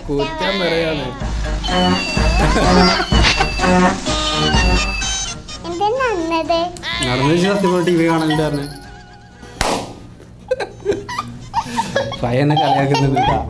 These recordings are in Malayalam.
കുറ്റം പറയാണ് എന്താ നന്നത് നടന്നു സത്യം ടി വി കാണലുണ്ടായിരുന്നു പയ്യനെ കളിയാക്കുന്നുണ്ട് കേട്ടോ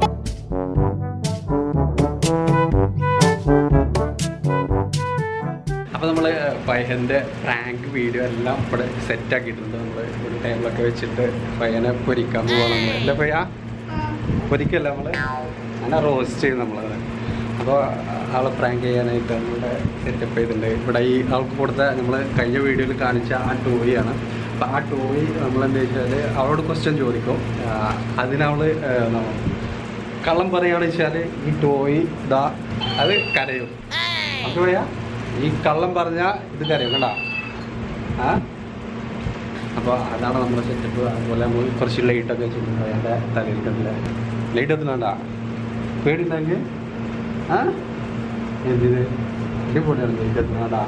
അപ്പോൾ നമ്മൾ പയ്യൻ്റെ പ്രാങ്ക് വീഡിയോ എല്ലാം ഇവിടെ സെറ്റ് ആക്കിയിട്ടുണ്ട് നമ്മൾ ഒരു ടൈമിലൊക്കെ വെച്ചിട്ട് പയ്യനെ പൊരിക്കാൻ പോവാണ് നമ്മൾ അല്ലേ പയ്യ പൊരിക്കല്ല നമ്മൾ അങ്ങനെ റോസ്റ്റ് ചെയ്യും നമ്മളത് അപ്പോൾ ആളെ പ്രാങ്ക് ചെയ്യാനായിട്ട് നമ്മുടെ സെറ്റപ്പ് ചെയ്തിട്ടുണ്ട് ഇവിടെ ഈ ആൾക്ക് കൊടുത്ത നമ്മൾ കഴിഞ്ഞ വീഡിയോയിൽ കാണിച്ച ആ ടോയാണ് അപ്പോൾ ആ ടോയ് നമ്മളെന്താ വെച്ചാൽ അവളോട് ക്വസ്റ്റ്യൻ ചോദിക്കും ആ, അതിനവൾ കള്ളം പറയുകയാണെന്ന് വെച്ചാൽ ഈ ടോയ് ഇതാ അത് കരയും ഓക്കെ പറയാ ഈ കള്ളം പറഞ്ഞാൽ ഇത് കരയും കണ്ടാ ആ അപ്പോൾ അതാണ് നമ്മുടെ സെറ്റപ്പ് അതുപോലെ നമ്മൾ കുറച്ച് ലൈറ്റൊക്കെ വെച്ചിട്ടുണ്ട് എൻ്റെ തലയിൽ കണ്ടില്ല ലൈറ്റ് എത്തുന്നുണ്ടാ പേടിണ്ടെങ്കിൽ ആ എന്തിന് അടിപൊളിയാണ് ലൈറ്റ് എത്തുന്നുണ്ടാ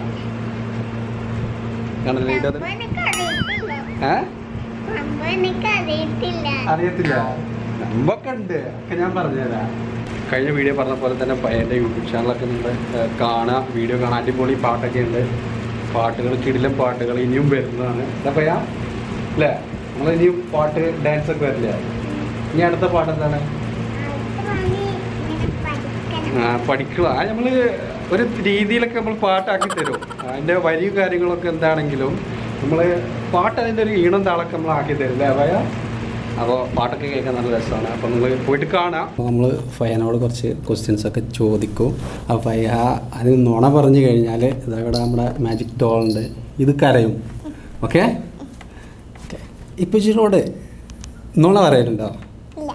കാരണം ലൈറ്റ് എത്തുന്ന എനിക്കറിയത്തില്ല ഏ അമ്മ എനിക്കറിയത്തില്ല അറിയത്തില്ല നമ്പൊക്കെ ഉണ്ട് ഒക്കെ ഞാൻ പറഞ്ഞുതരാം കഴിഞ്ഞ വീഡിയോ പറഞ്ഞ പോലെ തന്നെ പയ്യൻ്റെ യൂട്യൂബ് ചാനലൊക്കെ നിങ്ങൾ കാണുക വീഡിയോ കാണാൻ അടിപൊളി പാട്ടൊക്കെ ഉണ്ട് പാട്ടുകൾ കിടിലം പാട്ടുകൾ ഇനിയും വരുന്നതാണ് എന്താ പയ്യ അല്ലേ നമ്മൾ ഇനിയും പാട്ട് ഡാൻസ് ഒക്കെ വരില്ല ഇനി അടുത്ത പാട്ട് എന്താണ് അടുത്ത പണി ഇങ്ങനെ പഠിക്കണം ആ, പഠിക്കുക ആ നമ്മൾ ഒരു രീതിയിലൊക്കെ നമ്മൾ പാട്ടാക്കി തരും അതിൻ്റെ വരിയും കാര്യങ്ങളൊക്കെ എന്താണെങ്കിലും നമ്മൾ പാട്ട് അതിൻ്റെ ഒരു ഈണം താളൊക്കെ നമ്മൾ ആക്കി തരും അല്ലേ ഭയ അപ്പോൾ പാട്ടൊക്കെ കേൾക്കാൻ നല്ല രസമാണ് അപ്പോൾ നമ്മൾ പോയിട്ട് കാണാം അപ്പോൾ നമ്മൾ ഫയനോട് കുറച്ച് ക്വസ്റ്റ്യൻസ് ഒക്കെ ചോദിക്കും അപ്പോൾ ഫയ അത് നുണ പറഞ്ഞു കഴിഞ്ഞാൽ ഇതവിടെ നമ്മുടെ മാജിക് ഡോൾ ഉണ്ട് ഇത് കരയും ഓക്കെ ഇപ്പം ഇച്ചിരിയോട് നുണ പറയലുണ്ടോ ഇല്ല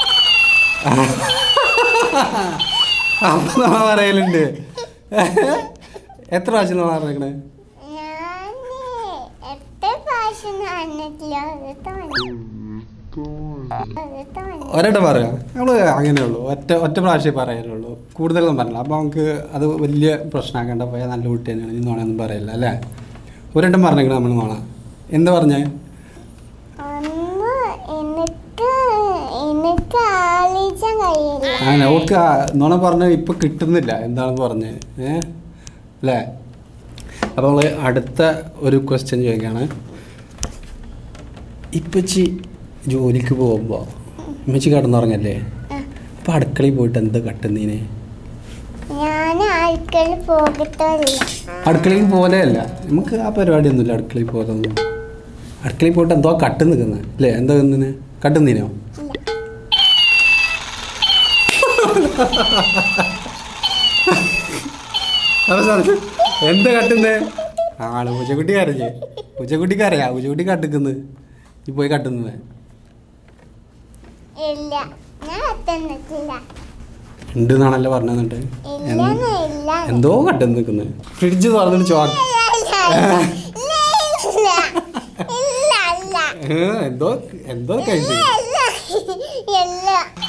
അപ്പം നുണ പറയലുണ്ട് എത്ര പ്രാവശ്യം നുണ പറഞ്ഞേക്കണേ ഞാൻ എട്ട് പ്രാവശ്യം നടന്നിട്ടില്ല ഒരു തവണ ഒരു തവണ ഒരട്ടം പറയാം നമ്മൾ അങ്ങനെയുള്ളൂ ഒറ്റ ഒറ്റ പ്രാവശ്യമേ പറയാനുള്ളൂ കൂടുതലൊന്നും പറഞ്ഞില്ല അപ്പോൾ നമുക്ക് അത് വലിയ പ്രശ്നമാക്കേണ്ട പോയാൽ നല്ല കുട്ടി തന്നെയാണ് ഇനി നോണയൊന്നും പറയില്ല അല്ലേ ഒരട്ടം പറഞ്ഞേക്കണം നമ്മൾ നോണ എന്താ പറഞ്ഞേ അന്ന് എനിക്ക് എനിക്ക് ആലോചിക്കാൻ കഴിയില്ല അങ്ങനെ ഓൾക്ക് ആ നുണ പറഞ്ഞ ഇപ്പം കിട്ടുന്നില്ല എന്താണെന്ന് പറഞ്ഞ് ഏ അല്ലേ അപ്പോൾ നമ്മൾ അടുത്ത ഒരു ക്വസ്റ്റ്യൻ ചോദിക്കുകയാണ് ഇപ്പച്ചി ജോലിക്ക് പോകുമ്പോൾ ഇമ്മച്ചി കിടന്നുറങ്ങല്ലേ അപ്പം അടുക്കളയിൽ പോയിട്ട് എന്താ കട്ടുന്നതിന് ഞാൻ ആൾക്കാർ പോകത്തില്ല അടുക്കളയിൽ പോലെയല്ല നമുക്ക് ആ പരിപാടിയൊന്നുമില്ല അടുക്കളയിൽ പോലൊന്നും അടുക്കളയിൽ പോയിട്ട് എന്തോ കട്ട് നിൽക്കുന്നത് അല്ലേ എന്താ നിന്നിന് കട്ടുന്നതിനോ അവസാനം എന്താ കട്ടുന്നേ ആള് പൂച്ചക്കുട്ടി കരഞ്ഞേ പൂച്ചക്കുട്ടി കരയാ പൂച്ചക്കുട്ടി കട്ടിക്കുന്നത് ഈ പോയി കട്ടുന്നത് ഇല്ല ഞാൻ എത്തുന്നിട്ടില്ല ഉണ്ട് എന്നാണല്ലോ പറഞ്ഞു എന്നിട്ട് ഇല്ല ഇല്ല എന്തോ കട്ടു നിൽക്കുന്നത് ഫ്രിഡ്ജ് തുറന്നിട്ട് ചോക്ക് ഇല്ല ഇല്ല ഇല്ല ഇല്ല ഏ, എന്തോ എന്തോ കഴിച്ചു ഇല്ല ഇല്ല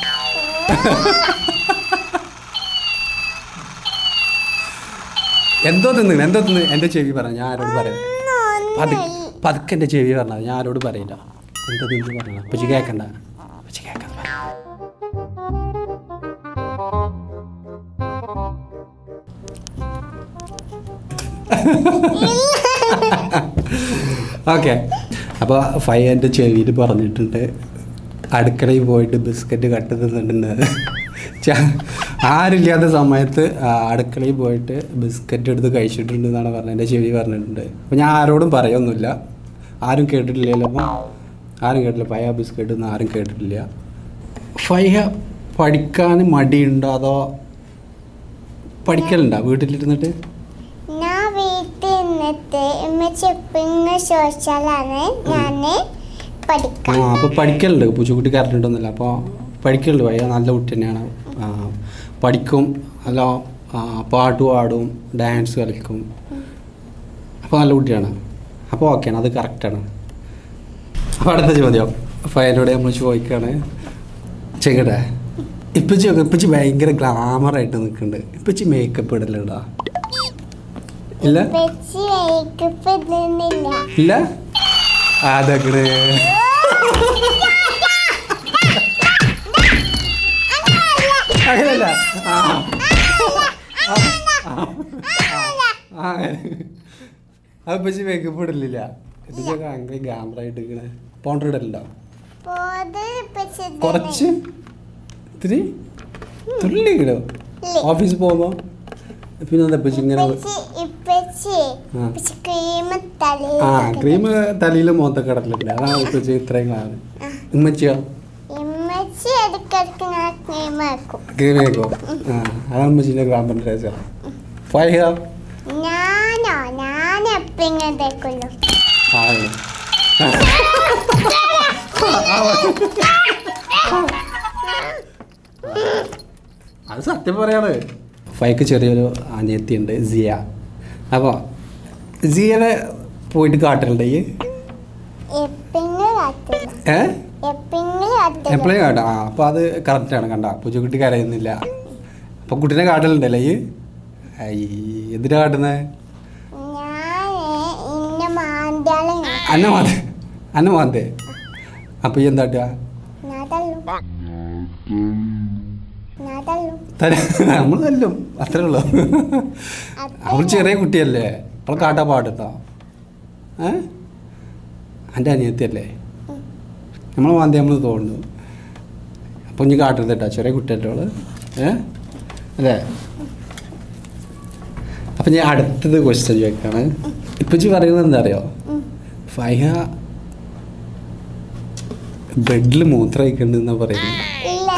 എന്തോ തിന്നു എന്തോ തിന്ന് എൻ്റെ ചെവി പറ ഞാൻ ആരോട് പറയാം പതു പതുക്കെ എൻ്റെ ചെവി പറഞ്ഞത് ഞാൻ ആരോട് പറയില്ല എന്തോ തിന്നു പറഞ്ഞ പക്ഷെ കേൾക്കണ്ട പക്ഷെ കേൾക്കാതെ പറ. ഓക്കെ അപ്പോൾ ഫൈൻ്റെ ചെവിയിൽ പറഞ്ഞിട്ടുണ്ട് അടുക്കളയിൽ പോയിട്ട് ബിസ്ക്കറ്റ് കട്ട് തിന്നിട്ടുണ്ട് ച- ആരില്ലാത്ത സമയത്ത് ആ, അടുക്കളയിൽ പോയിട്ട് ബിസ്ക്കറ്റ് എടുത്ത് കഴിച്ചിട്ടുണ്ട് എന്നാണ് പറഞ്ഞത് എൻ്റെ ചെവി പറഞ്ഞിട്ടുണ്ട് അപ്പോൾ ഞാൻ ആരോടും പറയൊന്നുമില്ല ആരും കേട്ടിട്ടില്ലല്ലോ അപ്പം ആരും കേട്ടില്ല ഫയ ബിസ്ക്കറ്റ് ഒന്നും ആരും കേട്ടിട്ടില്ല ഫയ പഠിക്കാൻ മടിയുണ്ടോ അതോ പഠിക്കലുണ്ടോ വീട്ടിലിരുന്നിട്ട് ഞാൻ വീട്ടിൽ നിന്നിട്ട് ഉമ്മച്ചി എപ്പോഴും ചോദിച്ചാലാണ് ഞാൻ ആ പഠിക്കാം അപ്പോൾ പഠിക്കലുണ്ട് പൂച്ചക്കുട്ടി കറണ്ടിട്ടൊന്നുമില്ല അപ്പോൾ പഠിക്കലുണ്ട് പയ്യ നല്ല കുട്ടി തന്നെയാണ് ആ, പഠിക്കും നല്ല ആ, പാട്ട് പാടും ഡാൻസ് കളിക്കും അപ്പോൾ നല്ല കുട്ടിയാണ് അപ്പോൾ ഓക്കെയാണ് അത് കറക്റ്റാണ് അപ്പോൾ അടുത്ത ചോദ്യം ഫയലോടെ നമ്മൾ ചോദിക്കുകയാണ് ചെയ്യട്ടെ ഇപ്പച്ചി ഒക്കെ ഇപ്പച്ചി ഭയങ്കര ഗ്ലാമറായിട്ട് നിൽക്കുന്നുണ്ട് ഇപ്പച്ചി മേക്കപ്പ് ഇടലുണ്ടോ ഇല്ല ഉമ്മച്ചി വേക്കപ്പ് ഇടുന്നില്ല ഇല്ല അതൊക്കെ അങ്ങനല്ല ആ അതിപ്പോ മേക്കപ്പ് ഇടലില്ല ഇതിന്റെ അങ്ങനെ ക്യാമറ ആയിട്ട് ഇങ്ങനെ പൗണ്ടർ ഇടലുണ്ടോ പോത് ഇപ്പച്ചിതന്നെ. കുറച്ച് ഇത്തിരി തുള്ളി ഇടോ ഇല്ലേ? ഓഫീസിൽ പോകുമ്പോ പിന്നെ എന്താ ഇപ്പൊ ഇങ്ങനെ ഇപ്പച്ചി ഇപ്പച്ചി ആ. ഇപ്പച്ചി ക്രീം തലേ ആ ക്രീം തലയിൽ മുഖത്തൊക്കെ ഇടലുണ്ട് അതാണ് ഇപ്പൊ ഇത്രയും കാണുന്നത് ഉമ്മച്ചിയോ ഇമ്മച്ചി ഇടയ്ക്കിടയ്ക്ക് ഞാൻ ക്രീം ആക്കും ക്രീം ആക്കോ ആ അതാണ് ഉമ്മച്ചിന്റെ ഗ്രാമ്പൻ രസം ഫൈഹ ഞാനോ ഞാൻ എപ്പിങ്ങനെ തേക്കുള്ളൂ ആണ് അത് സത്യം പറയാണ് ഫൈക്ക് ചെറിയൊരു അനിയത്തിയുണ്ട് സിയ അപ്പോൾ സിയനെ പോയിട്ട് കാട്ടലുണ്ട് ഈ എപ്പിങ്ങനെ കാട്ടില്ല ഏ എപ്പിങ്ങനെ കാട്ടില്ല എപ്പോഴും കാട്ടാ ആ അപ്പോൾ അത് കറക്റ്റാണ് കണ്ട പൂച്ചക്കുട്ടി കരയുന്നില്ല അപ്പോൾ കുട്ടീനെ കാട്ടലുണ്ടല്ലേ ഈ ഐ എന്തിനാ കാട്ടുന്നത് ഞാൻ ഇന്ന മാന്താളെ അന്ന മാന്തേ അന്ന മാന്തേ അപ്പോൾ ഈ എന്താ കാട്ടുക ഞാൻ തള്ളും ഞാൻ തള്ളും തന്നെ നമ്മൾ തല്ലും അത്രേ ഉള്ളൂ അവൾ ചെറിയ കുട്ടിയല്ലേ അവൾ കാട്ടാ പാടുത്താ ഏ എൻ്റെ അനിയത്തിയല്ലേ നമ്മൾ മാന്തി നമ്മൾ തോന്നുന്നു അപ്പം ഇനി കാട്ടരുത് കേട്ടോ ചെറിയ കുട്ടിയല്ലേ അവള് ഏ അല്ലേ അപ്പം ഞാൻ അടുത്തത് ക്വസ്റ്റ്യൻ ചോദിക്കാണ് ഇപ്പം ജി പറയുന്നത് എന്താ അറിയോ ഉം. ഫൈഹ ബെഡിൽ മൂത്രം ഒഴിക്കണ്ടെന്നാ പറയുന്നത് ഇല്ല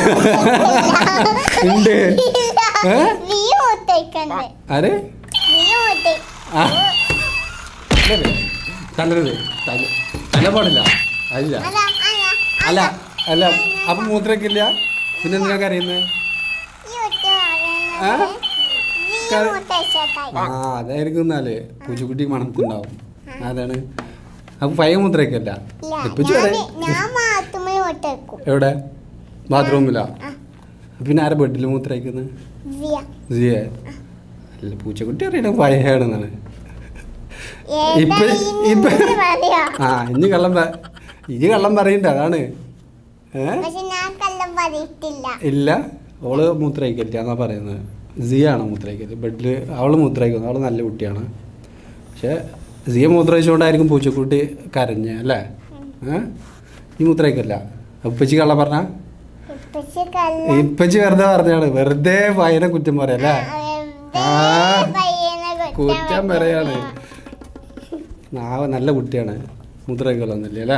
ഉണ്ട് ഏ? നീ മൂത്തേക്കണ്ട് ആരെ നീ മൂത്തേ ആ. തല്ലരുത്. തല്ലരുത് തല്ല തല്ല പാടില്ല അതില്ല അല്ല അല്ല അല്ല അല്ല അപ്പൊ മൂത്രക്കില്ല പിന്നെ എന്തിനാ കരയുന്നത് ഈ ഒറ്റ ആ? പറയുന്നത് നീ കര- മൂത്തേച്ചായി ആ അതായിരിക്കും എന്നാല് പൂച്ചക്കുട്ടി മണത്തുണ്ടാവും അതാണ് അപ്പൊ പയ്യ മൂത്രക്കല്ല ഇല്ല ഇപ്പൊ ഞാൻ ചെറിയ ഞാൻ മാത്തുമ്മൽ മൂത്തേക്കും എവിടെ ബാത്റൂമിലാ ആ. പിന്നെ ആരെ ബെഡിൽ മൂത്രയ്ക്കുന്നത് വിയ ജിയെ അല്ല പൂച്ചക്കുട്ടി അറിയണ പയ്യാണെന്നാണ് ഏതാ ഇപ്പൊ- ഈ ഇപ്പൊ- മൂന്ന് പറയാ ആ ഇനി കള്ളം പ- ഇനി കള്ളം പറയണ്ട അതാണ് ഏ പക്ഷെ ഞാൻ കള്ളം പറയിട്ടില്ല ഇല്ല ഓള് മൂത്രയിക്കില്ല എന്നാ പറയുന്നത് സിയാണ് മൂത്രയിക്കല് ബെഡിൽ അവള് മൂത്രയിക്കുന്നു അവള് നല്ല കുട്ടിയാണ് പക്ഷെ സിയ മൂത്രയിച്ചുകൊണ്ടായിരിക്കും പൂച്ചക്കുട്ടി കരഞ്ഞ് അല്ലേ ഏ ഈ മൂത്രയിക്കല്ല ഉപ്പച്ചി കള്ളം പറഞ്ഞ ഇപ്പച്ചി കള്ളം ഇപ്പച്ചി വെറുതെ പറഞ്ഞാണ് വെറുതെ പയ്യനെ കുറ്റം പറയല്ലേ വെറുതെ ആ. പയ്യനെ കുറ്റം പറയാണ് നാവ നല്ല കുട്ടിയാണ് മൂത്രയിക്കലൊന്നുമില്ല അല്ലേ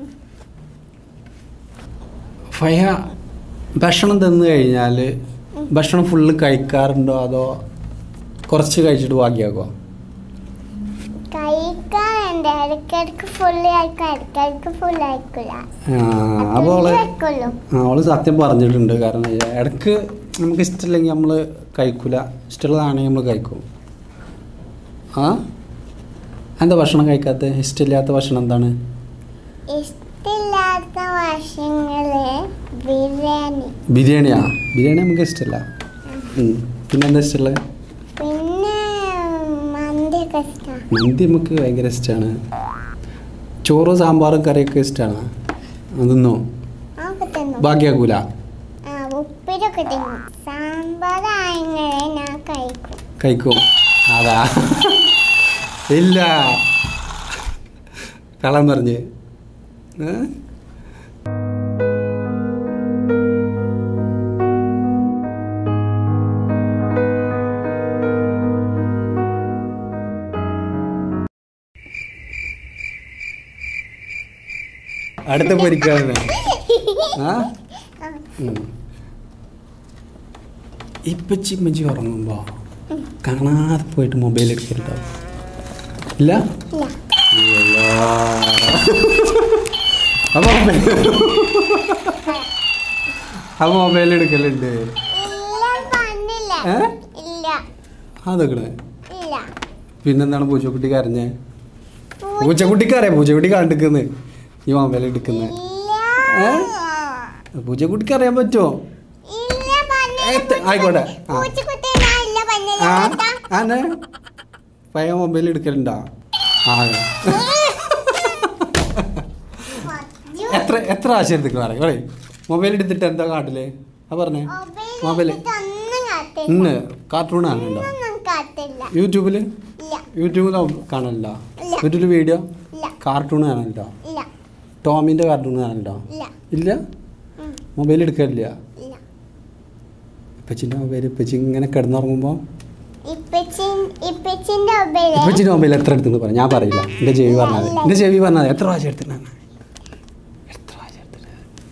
ഫയ ഭക്ഷണം തിന്നു കഴിഞ്ഞാൽ ഭക്ഷണം ഫുള്ള് കഴിക്കാറുണ്ടോ അതോ കുറച്ച് കഴിച്ചിട്ട് ബാക്കിയാക്കോ കഴിക്കാറുണ്ട് ഇടയ്ക്കിടയ്ക്ക് ഫുള്ള് കഴിക്കും ഇടയ്ക്കിടയ്ക്ക് ഫുള്ള് കഴിക്കില്ല അപ്പോൾ അവള് കഴിക്കുള്ളൂ ആ, അവള് സത്യം പറഞ്ഞിട്ടുണ്ട് കാരണം ഇടയ്ക്ക് നമുക്ക് ഇഷ്ടമില്ലെങ്കിൽ നമ്മൾ കഴിക്കൂല ഇഷ്ടമുള്ളതാണെങ്കിൽ നമ്മൾ കഴിക്കും ആ എന്താ ഭക്ഷണം കഴിക്കാത്ത ഇഷ്ടമില്ലാത്ത ഭക്ഷണം എന്താണ് ഇഷ്ടമില്ലാത്ത വർഷങ്ങള് ബിരിയാണി ബിരിയാണിയാ ബിരിയാണി നമുക്ക് ഇഷ്ടമല്ല ഉം. പിന്നെ എന്താ ഇഷ്ടമുള്ളത് പിന്നെ മന്തിയൊക്കെ ഇഷ്ടമാണ് മന്തി നമുക്ക് ഭയങ്കര ഇഷ്ടമാണ് ചോറും സാമ്പാറും കറിയൊക്കെ ഇഷ്ടമാണ് അതൊന്നോ അതൊക്കെ തിന്നും ബാക്കിയാക്കൂല ആ ഉപ്പിലൊക്കെ തിന്നും സാമ്പാർ ആയെങ്കിലേ ഞാൻ കഴിക്കും കഴിക്കും അതാ ഇല്ല കള്ളം പറഞ്ഞ് ഏ? അടുത്ത പൊരിക്കാണ് ആ ആ, ഉം. ഇപ്പച്ചി ഇമ്മച്ചി ഉറങ്ങുമ്പോ കാണാതെ പോയിട്ട് മൊബൈൽ എടുക്കലുണ്ടോ ഇല്ല ഇല്ല അപ്പൊ അപ്പൊ മൊബൈൽ എടുക്കലുണ്ട് ഇല്ല പണില്ല ഏ? ഇല്ല അതൊക്കെ ഇല്ല പിന്നെന്താണ് പൂച്ചക്കുട്ടി കരഞ്ഞേ പൂ- പൂച്ചക്കുട്ടിക്ക് അറിയാം പൂച്ചക്കുട്ടി കണ്ടിക്കുന്നത് ഈ മൊബൈൽ എടുക്കുന്നത് ഏ? ഇല്ല പൂച്ചക്കുട്ടിക്ക് അറിയാൻ പറ്റുമോ ഇല്ല പണില്ല ഏ, ത- ആയിക്കോട്ടെ ആ പൂച്ചക്കുട്ടി ഞാൻ ഇല്ല പണില്ല ആ കേട്ടാ. ആനെ പയ്യ മൊബൈൽ എടുക്കലുണ്ടോ ആ മജ്ജു. എത്ര എത്ര ആശയം എടുത്തിട്ട് പറയാം പറയും മൊബൈൽ എടുത്തിട്ട് എന്താ കാട്ടില് ആ പറഞ്ഞേ മൊബൈൽ മൊബൈൽ എടുത്തിട്ട് ഒന്നും ഇന്ന് കാർട്ടൂൺ കാണലുണ്ടോ ഒന്നും കാട്ടില്ല യൂട്യൂബിൽ ഇല്ല യൂട്യൂബിൽ കാണലില്ല ഇല്ല. യൂട്യൂബിൽ വീഡിയോ ഇല്ല കാർട്ടൂൺ കാണലുണ്ടോ ഇല്ല ടോമിൻ്റെ കാർട്ടൂൺ കാണലുണ്ടോ ഇല്ല ഇല്ല ഉം, മൊബൈൽ എടുക്കാറില്ല ഇല്ല ഇപ്പച്ചിൻ്റെ മൊബൈൽ ഇപ്പച്ചി ഇങ്ങനെ കിടന്നുറങ്ങുമ്പോൾ ഇപ്പച്ചി ഇപ്പച്ചിന്റെ മൊബൈല് ഇപ്പച്ചിൻ്റെ മൊബൈൽ എത്ര എടുത്തെന്ന് പറ ഞാൻ പറയില്ല എൻ്റെ ചെവി പറഞ്ഞാൽ മതി എൻ്റെ ചെവി പറഞ്ഞാൽ മതി എത്ര പ്രാവശ്യം എടുത്തിട്ടാണ് എത്ര പ്രാവശ്യം എടുത്തിട്ട്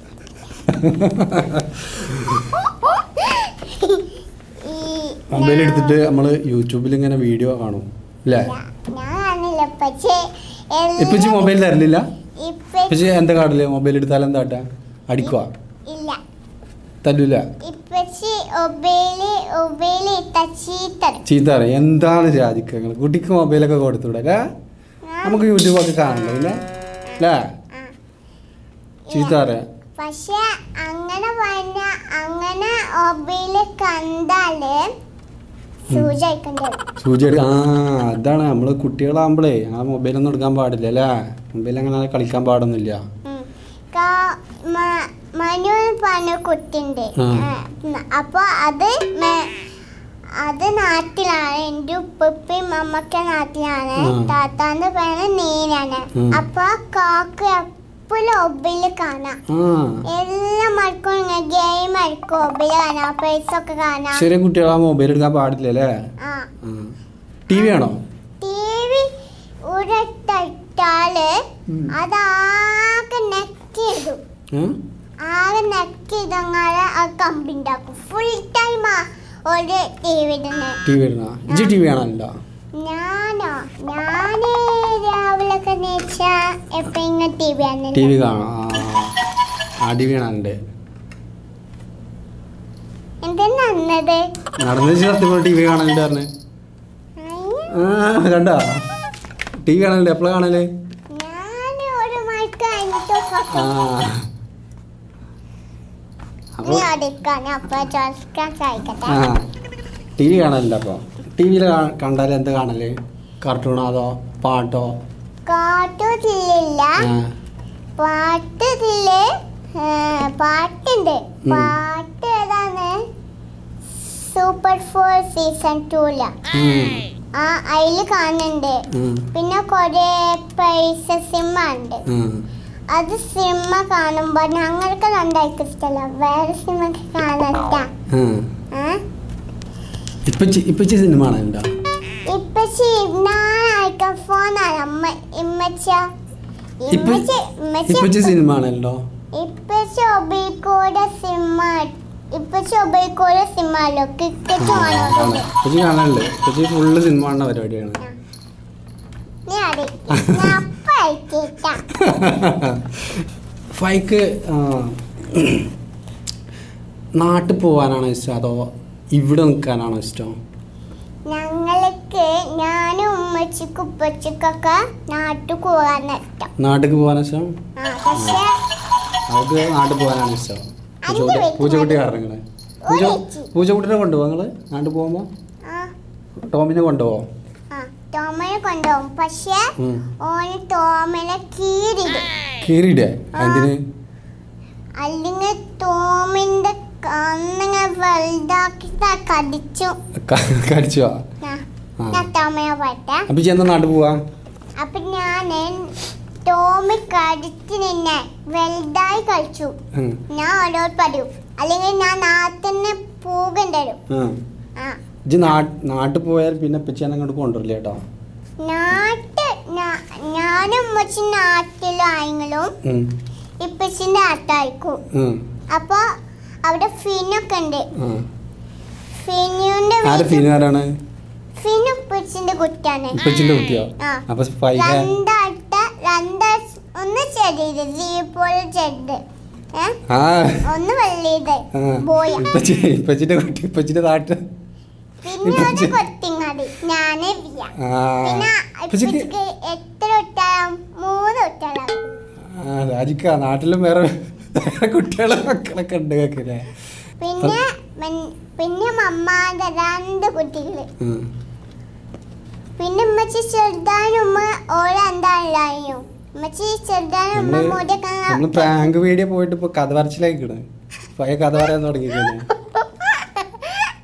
ഈ മൊബൈൽ എടുത്തിട്ട് നമ്മൾ യൂട്യൂബിൽ ഇങ്ങനെ വീഡിയോ കാണും അല്ലേ ഞാൻ കാണില്ല പക്ഷേ ഇപ്പച്ചി മൊബൈൽ തരലില്ല ഇപ്പച്ചി ഇപ്പച്ചി എന്താ കാട്ടില്ല മൊബൈൽ എടുത്താൽ എന്താ കാട്ടാ അടിക്കുക ഇല്ല തല്ലൂല ഇപ്പച്ചി മൊബൈല് മൊബൈല് തച്ചീത്തര ചീത്ത പറയും എന്താണ് രാജിക്കങ്ങൾ കുട്ടിക്ക് മൊബൈലൊക്കെ കൊടുത്തൂടെ അല്ലേ നമുക്ക് യൂട്യൂബൊക്കെ കാണണ്ടേ ഇല്ലേ അല്ലേ ചീത്ത പറയാം പക്ഷെ അങ്ങനെ പറഞ്ഞ അങ്ങനെ മൊബൈല് കണ്ടാല് സൂചി അയക്കണ്ടേ സൂചി എടുക്ക ആ അതാണ് നമ്മൾ കുട്ടികളാകുമ്പോഴേ ആ മൊബൈലൊന്നും എടുക്കാൻ പാടില്ല അല്ലേ മൊബൈൽ അങ്ങനെ കളിക്കാൻ പാടൊന്നുമില്ല ഉം. കാ- മ- മനു എന്ന് പറഞ്ഞ കുട്ടിണ്ട് ആ. അപ്പൊ അത് മെ- അത് നാട്ടിലാണ് എൻ്റെ ഉപ്പയും അമ്മക്കെ നാട്ടിലാണ് ആ. താത്താന്റെ പേര് നീനാണ് ഉം. അപ്പൊ കാക്ക എപ്പോഴും ഒബില് കാണാം ആ എല്ലാം മണിക്കൂർ ഗെയിം ആയിരിക്കും ഒബില് കാണാം പൈസ ഒക്കെ കാണാം ചെറിയ കുട്ടികൾ ആ മൊബൈൽ എടുക്കാൻ പാടില്ല അല്ലേ ആ ടി വി ആണോ ടി വി ഉരട്ടിട്ടാല് ഉം. അതാകെ നെക്കിടും ഏ? ആകെ നെക്കിതങ്ങാല് ആ കമ്പി ഉണ്ടാക്കും ഫുൾ ടൈം ഒരു ടി വി തന്നെ ടി വി ഇടുന്ന ഇജി ടി വി ആണല്ലോ ഞാനോ ഞാന് രാവിലെ ഒക്കെ നീച്ചാ എപ്പോഴും ടി വി ആണ് ടി വി കാണാം ആ ആ ടി വി കാണാനുണ്ട് എന്താ നന്നത് നടന്നു സത്യം ടി വി കാണലുണ്ട് പറഞ്ഞ് ആ കണ്ടോ ടി വി കാണലുണ്ട് എപ്പോഴാണ് കാണല് ഞാൻ ഒരു മണിക്ക് കഴിഞ്ഞിട്ട് ആ നീ അപ്പോൾ അടുക്കാൻ അപ്പൊ ചോദിക്കാൻ ചോദിക്കട്ടെ ആ ടി വി കാണലില്ല അപ്പോൾ ടി വിയിൽ കണ്ടാൽ എന്ത് കാണല് കാർട്ടൂണോ അതോ പാട്ടോ കാട്ടൂരില്ല ആ പാട്ടില് പാട്ടുണ്ട് ഉം. പാട്ട് ഏതാണ് സൂപ്പർ ഫോർ സീസൺ ടൂല ഉം, ആ അതില് കാണുന്നുണ്ട് ഉം, പിന്നെ കൊറേ പൈസ സിനിമ ഉണ്ട് ഉം. അത് സിനിമ കാണുമ്പോ ഞങ്ങൾക്ക് രണ്ടാൾക്ക് ഇഷ്ടമല്ല വേറെ സിനിമ കാണട്ട ഉം. ഇപ്പച്ചി ഇപ്പച്ചി സിനിമ കാണലുണ്ടോ ഇപ്പൊ ഞാൻ ഫോണാണ് അമ്മ ഇമ്മച്ച ഇപ്പ- ഇമ്മച്ചി ഇപ്പച്ചി ഇമ്മച്ചി സിനിമ കാണലുണ്ടോ ഇപ്പൊ ചൊബൈക്കോടെ സിനിമ ഇപ്പൊ ചൊബൈക്കോടെ സിനിമല്ലോ ക്രിക്കറ്റ് കാണുന്നുണ്ട് ഇപ്പച്ചി കാണലുണ്ട് ഇപ്പച്ചി ഫുള്ള് സിനിമ കാണുന്ന പരിപാടിയാണ് നീ അടി ഞാൻ അപ്പ അയക്കേട്ടാ ഫൈക്ക് ആ, നാട്ടിൽ പോകാനാണോ ഇഷ്ടം അതോ ഇവിടെ നിൽക്കാനാണോ ഇഷ്ടം ഞങ്ങൾക്ക് ഞാനും ഉമ്മച്ചിക്കും ഉപ്പച്ചിക്കൊക്കെ നാട്ടിൽ പോകാൻ ഇഷ്ടം നാട്ടിൽ പോകാനാണ് ഇഷ്ടം ആ പക്ഷെ അവർക്ക് നാട്ടിൽ പോകാനാണ് ഇഷ്ടം അഞ്ച് പൂച്ചക്കുട്ടി വെക്ക് പൂച്ചക്കുട്ടി മതി. കാരണം നിങ്ങള് പൂച്ച ഒരു വെച്ച്. പൂച്ചക്കുട്ടിനെ കൊണ്ടുപോകും നിങ്ങൾ നാട്ടിൽ പോകുമ്പോൾ ആ ടോമിനെ കൊണ്ടുപോകും ആ ടോമനെ കൊണ്ടുപോകും പക്ഷെ ഉം. ഓന് ടോമനെ കീറിടും കീറിയിടേ എന്തിന് അല്ലെങ്കിൽ ടോമിന്റെ കണ്ണിങ്ങനെ വലുതാക്കി കടിച്ചു ക- കടിച്ചോ ഞാൻ ആ ഞാൻ ടോമനെ പോട്ടെ അപ്പൊ ചെന്ന നാട്ടിൽ പോവാ അപ്പൊ ഞാന് ടോമി കടിച്ച് നിന്നെ വലുതായി കളിച്ചു ഉം. ഞാൻ ഓരോട് പറയും അല്ലെങ്കിൽ ഞാൻ നാട്ടിന് പോകേണ്ടി വരും ഉം. ആ ഇജ്ജ് നാ- നാട്ടിൽ പോയാൽ പിന്നെ പിച്ചാൻ അങ്ങോട്ട് കൊണ്ടുവരില്ല കേട്ടോ നാട്ട് ഞാ- ഞാനും ഉമ്മച്ചി നാട്ടിലായെങ്കിലും ഉം. ഇപ്പച്ചിന്റെ നാട്ടായിരിക്കും ഉം. അപ്പൊ അവിടെ ഫിനൊക്കെ ഉണ്ട് ഉം. ഫിനുവിന്റെ ആരെ ഫീനാരാണ് ഫിനു ഇപ്പച്ചിന്റെ കുട്ടിയാണ് ഇപ്പച്ചിന്റെ കുട്ടിയോ ആ. അപ്പൊ ഫൈഹ രണ്ടാഴ്ച രണ്ടാഴ്ച ഒന്ന് ചെറിയത് ജീപോലെ ചെറുത് ഏ ആ ഒന്ന് വെള്ളിയത് ആ. ബോയ ഇപ്പച്ചി ഇപ്പച്ചിന്റെ കുട്ടി ഇപ്പച്ചിന്റെ നാട്ട് പിന്നെ ഒരു ഇപ്പച്ചി. കൊത്തിങ്ങാടി ഞാന് വിയ ആ പിന്നെ ഇപ്പച്ചിക്ക് ഇപ്പച്ചിക്ക് എത്ര കുട്ടികളും മൂന്ന് കുട്ടികളും ആ രാജിക്ക നാട്ടിലും വേറെ വേറെ കുട്ടികളെ മക്കളൊക്കെ ഉണ്ട് കേക്കില്ലേ പിന്നെ മൻ- പിന്നെ മമ്മാന്റെ രണ്ട് കുട്ടികള് ഉം. പിന്നെ ഉമ്മച്ചി ചെറുതാനും ഉമ്മ ഓരെന്താണല്ലോ ഉമ്മച്ചി ചെറുതാനും ഉമ്മ നമ്മള് മുടിയൊക്കെ നമ്മള് പ്രാങ്ക് വീഡിയോ പോയിട്ട് ഇപ്പൊ കഥ പറച്ചിലായിക്കണ് പഴയ കഥ പറയാൻ തുടങ്ങിക്കണേ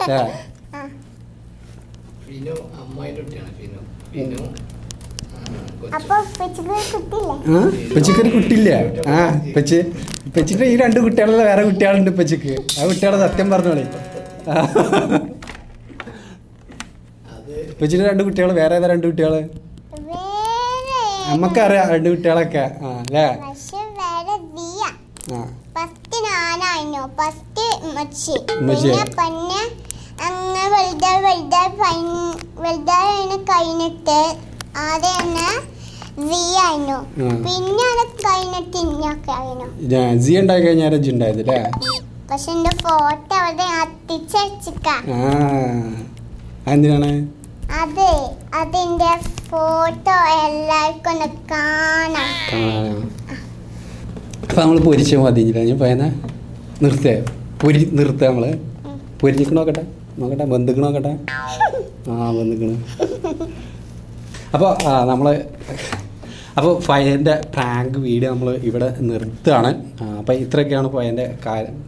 ഏ ആ. ഫിനു അമ്മായിന്റെ കുട്ടിയാണ് ഫിനു ഫിനു ആ, കൊച്ചു. അപ്പൊ ഉപ്പച്ചിക്ക് കിട്ടില്ലേ ആ ഇപ്പച്ചിക്കൊരു കുട്ടിയില്ല ആ ഇപ്പച്ചി ഇപ്പച്ചിന്റെ ഈ രണ്ട് കുട്ടികളല്ല വേറെ കുട്ടികളുണ്ട് ഇപ്പച്ചിക്ക് ആ കുട്ടികളെ സത്യം പറഞ്ഞോളെ ആ. അത് ഇപ്പച്ചിന്റെ രണ്ട് കുട്ടികൾ വേറെ ഏതാ രണ്ട് കുട്ടികള് വേറെ നമ്മക്കറിയാം രണ്ട് കുട്ടികളൊക്കെ ആ അല്ലേ പക്ഷെ വേറെ ദിയ ആ ഫസ്റ്റ് ഞാനായിരുന്നു ഫസ്റ്റ് ഉമ്മച്ചി ഉമ്മച്ചി. പിന്നെ പിന്നെ അങ്ങനെ വലുതായി വലുതായി ഫൈൻ- വലുതായി അതിനെ കഴിഞ്ഞിട്ട് ആദ്യം തന്നെ വി ആയിരുന്നു ആ. പിന്നെ അത് കഴിഞ്ഞിട്ട് ഇന്നൊക്കെ ആയിരുന്നു ഞാൻ ജി ഉണ്ടായി കഴിഞ്ഞാൽ രജി ഉണ്ടായത് അല്ലേ പക്ഷെ എന്റെ ഫോട്ടോ അവിടെ അത്തിച്ചടിച്ചിക്ക ആ എന്തിനാണ് അതെ അതിന്റെ ഫോട്ടോ എല്ലാവർക്കും ഒന്ന് കാണാം കാണാനാ അപ്പൊ നമ്മള് പൊരിച്ച മതിയില്ല ഞാൻ പയന നിർത്തേ പൊരി നിർത്ത നമ്മള് പൊരിഞ്ഞിക്കണ നോക്കട്ടെ നോക്കട്ടെ ബന്ധുക്കണ നോക്കട്ടെ ആ ബന്ധുക്കണ് അപ്പോൾ ആ നമ്മൾ അപ്പോൾ ഫയൻ്റെ പ്രാങ്ക് വീഡിയോ നമ്മൾ ഇവിടെ നിർത്തുകയാണ് അപ്പോൾ ഇത്രയൊക്കെയാണ് ഫയൻ്റെ കാര്യം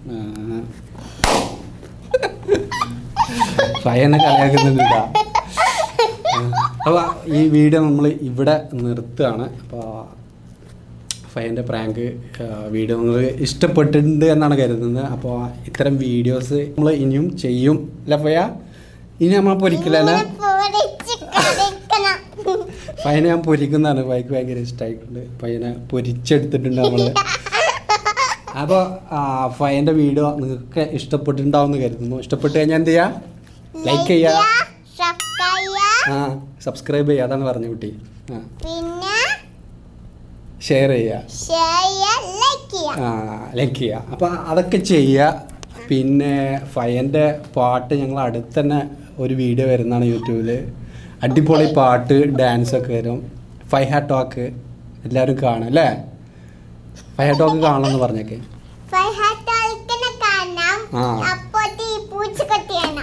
ഫയനെ കളിയാക്കുന്നുണ്ട് കേട്ടോ അപ്പോൾ ഈ വീഡിയോ നമ്മൾ ഇവിടെ നിർത്തുകയാണ് അപ്പോൾ ഫയൻ്റെ പ്രാങ്ക് വീഡിയോ നിങ്ങൾ ഇഷ്ടപ്പെട്ടിട്ടുണ്ട് എന്നാണ് കരുതുന്നത് അപ്പോൾ ഇത്തരം വീഡിയോസ് നമ്മൾ ഇനിയും ചെയ്യും അല്ല ഫയ ഇനി നമ്മൾ പൊരിക്കില്ലല്ലേ ഇങ്ങനെ പൊരിച്ച് കളിക്കണം. പയ്യനെ ഞാൻ പൊരിക്കുന്നതാണ് പയ്യക്ക് ഭയങ്കര ഇഷ്ടമായിട്ടുണ്ട് പയ്യനെ പൊരിച്ചെടുത്തിട്ടുണ്ട് നമ്മൾ അപ്പോൾ ഫയൻ്റെ വീഡിയോ നിങ്ങൾക്ക് ഇഷ്ടപ്പെട്ടിട്ടുണ്ടാവും എന്ന് കരുതുന്നു ഇഷ്ടപ്പെട്ട് കഴിഞ്ഞാൽ എന്ത് ചെയ്യുക ലൈക്ക് ചെയ്യുക സബ്സ്ക്രൈബ് ചെയ്യുക. ആ സബ്സ്ക്രൈബ് ചെയ്യുക അതാണ് പറഞ്ഞു കുട്ടി ആ പിന്നെ ഷെയർ ചെയ്യുക ഷെയർ ചെയ്യുക ലൈക്ക് ചെയ്യുക ആ ലൈക്ക് ചെയ്യുക അപ്പോൾ അതൊക്കെ ചെയ്യുക പിന്നെ ഫയൻ്റെ പാട്ട് ഞങ്ങൾ അടുത്ത് തന്നെ ഒരു വീഡിയോ വരുന്നതാണ് യൂട്യൂബിൽ അടിപൊളി പാട്ട് ഡാൻസ് ഒക്കെ വരും ഫൈഹ ടോക്ക് എല്ലാവരും കാണും അല്ലേ ഫൈഹ ടോക്ക് കാണണമെന്ന് പറഞ്ഞേക്കെ ഫൈഹാറ്റാൾക്കിനെ കാണാം ആ. അപ്പോഴത്തെ ഈ പൂച്ചക്കുട്ടിയാണ്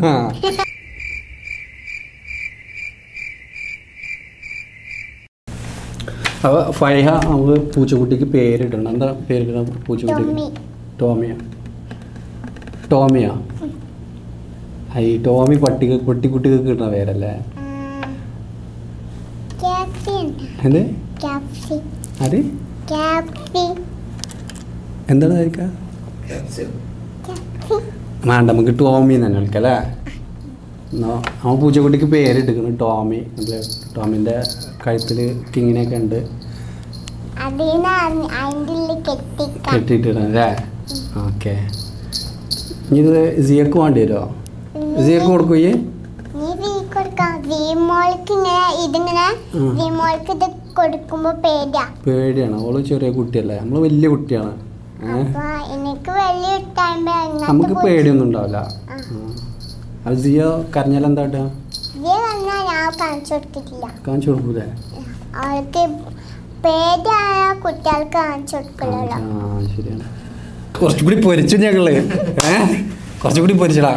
അപ്പോൾ ഫൈഹ നമുക്ക് പൂച്ചക്കുട്ടിക്ക് പേരിടണം എന്താ പേരിടണം പൂച്ചക്കുട്ടിക്ക് ടോമി. ടോമിയ ടോമിയ ഈ ടോമി പട്ടിക പട്ടിക്കുട്ടികൾക്ക് കിട്ടുന്ന പേരല്ലേ ക്യാപ്സി ഉണ്ട് എന്ത് ക്യാപ്സി അത് ക്യാപ്സി എന്താണ് കഴിക്കുക ക്യാപ്സ്യൂൾ. ക്യാപ്സി വേണ്ട നമുക്ക് ടോമി എന്ന് തന്നെ വിളിക്കാം അല്ലേ എന്നാ അവൻ പൂച്ചക്കുട്ടിക്ക് പേരിട്ടിരിക്കുന്നു ടോമി അത് ടോമിൻ്റെ കഴുത്തിൽ കിങ്ങിനെയൊക്കെ ഉണ്ട് അതിന് അതിൻ്റെ ഉള്ളിൽ കെട്ടിക്കാം കെട്ടിയിട്ടിടണം അല്ലേ ഓക്കെ ഇനി ഇത് സിയക്ക് വേണ്ടി വരുമോ സിയക്ക് കൊടുക്കൂ ഈ നീ വീ കൊടുക്കാം വീമോൾക്ക് ഇങ്ങനെ ഇതിങ്ങനെ ഉം. വീമോൾക്ക് ഇത് കൊടുക്കുമ്പോ പേടിയാ പേടിയാണ് ഓള് ചെറിയ കുട്ടിയല്ലേ നമ്മൾ വലിയ കുട്ടിയാണ് ഏ? അപ്പൊ എനിക്ക് വലിയ ടൈം നമുക്ക് പേടിയൊന്നും ഉണ്ടാവില്ല ആ. ആ. അത് സിയ കരഞ്ഞാൽ എന്താ കാട്ടുക ഇതേ പറഞ്ഞാൽ ഞാൻ കാണിച്ചു കൊടുത്തിട്ടില്ല കാണിച്ചു കൊടുക്കൂലേ അവൾക്ക് പേടിയായ കുട്ടികൾക്ക് കാണിച്ചു കൊടുക്കലല്ലോ ആ ശരിയാണ് കുറച്ചുകൂടി പൊരിച്ചു ഞങ്ങള് ഏ കുറച്ചുകൂടി പൊരിച്ചടാ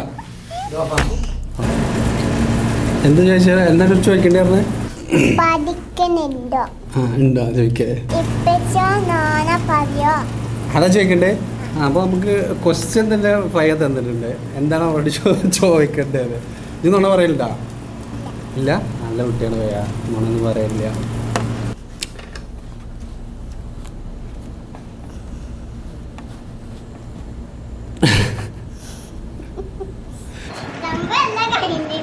എന്ത് ചോദിച്ചാൽ എന്താണ് ചോദിക്കേണ്ടി പഠിക്കുന്നുണ്ടോ ആ ഉണ്ടോ ചോദിക്കേ ഇപ്പച്ചോ നാണ പറയോ അതാ ചോദിക്കണ്ടേ ആ, അപ്പോൾ നമുക്ക് ക്വസ്റ്റ്യൻ തന്നെ ഫയ തന്നിട്ടുണ്ട് എന്താണ് അവരോട് ചോ ചോദിക്കേണ്ടത് ഇത് നുണ പറയില്ല ഇല്ല നല്ല കുട്ടിയാണ് ഫയ നുണൊന്നും പറയില്ല നമ്മളെല്ലാം കഴിഞ്ഞു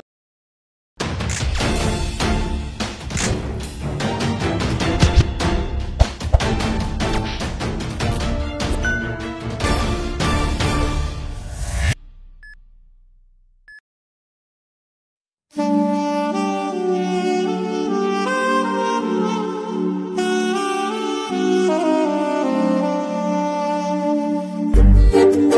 Thank